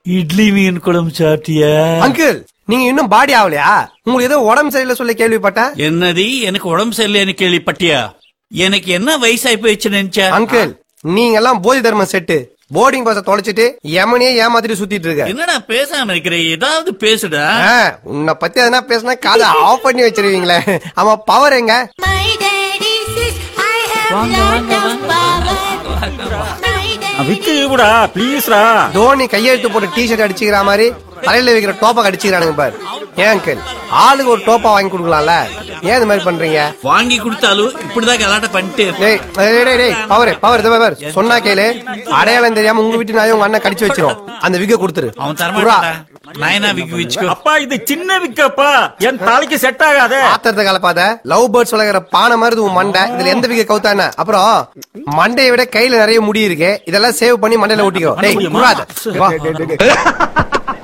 இட்லி மீன் குழம்பு சாப்பிட்டியா அங்கிள் நீங்க இன்னும் பாடி ஆகலையா உங்களுக்கு ஏதோ உடம்பு சரியில்லை சொல்ல கேள்விப்பட்டேன் என்னது எனக்கு உடம்பு சரியில்லைன்னு கேள்விப்பட்டியா எனக்கு என்ன வயசாகி போயிடுச்சு நினைச்சா அங்கிள் நீங்க எல்லாம் போதி தர்மம் செட்டு போர்டிங் பாஸ தொலைச்சிட்டு எமனையே ஏமாத்திட்டு சுத்திட்டு இருக்க என்னடா பேசாம இருக்கிற ஏதாவது பேசுடா ஆ, உன்னை பத்தி எதனா பேசினா காதை ஆஃப் பண்ணி வச்சிருவீங்களே ஆமா பவர் எங்க My daddy says I have வாங்க, lot வாங்க, of வாங்க. power. My daddy விக்கு விடா ப்ளீஸ்ரா தோனி கையெழுத்து போட்டு டிஷர்ட் அடிச்சுக்கிற மாதிரி தலையில வைக்கிற டோப்பா அடிச்சுக்கிறானுங்க பாரு ஏன் அங்கிள் ஆளுக்கு ஒரு டோப்பா வாங்கி கொடுக்கலாம்ல ஏன் இந்த மாதிரி பண்றீங்க வாங்கி கொடுத்தாலும் இப்படிதான் கலாட்டம் பண்ணிட்டு இரு. டேய் டேய், டேய் டேய் பவர் பவர் இது பாரு சொன்னா கேளு அடையாளம் தெரியாம உங்க வீட்டு நாயை உங்க அண்ணன் கடிச்சு வச்சிரும் அந்த விக்க கொடுத்துரு அவன் புறா, தரமாட்டான் நயனா விக்கு வச்சுக்கோ அப்பா இது சின்ன விக்கப்பா என் தலைக்கு செட் ஆகாதே ஆத்திரத்தை கலப்பாத லவ் பேர்ட்ஸ் வளர்க்குற பானை மாதிரி உன் மண்டை இதுல எந்த விக்க கவுத்தானே அப்புறம் மண்டையை விட கையில நிறைய முடி இருக்கு இதெல்லாம் சேவ் பண்ணி மண்டையில ஒட்டிக்கோ டேய் புறாத வா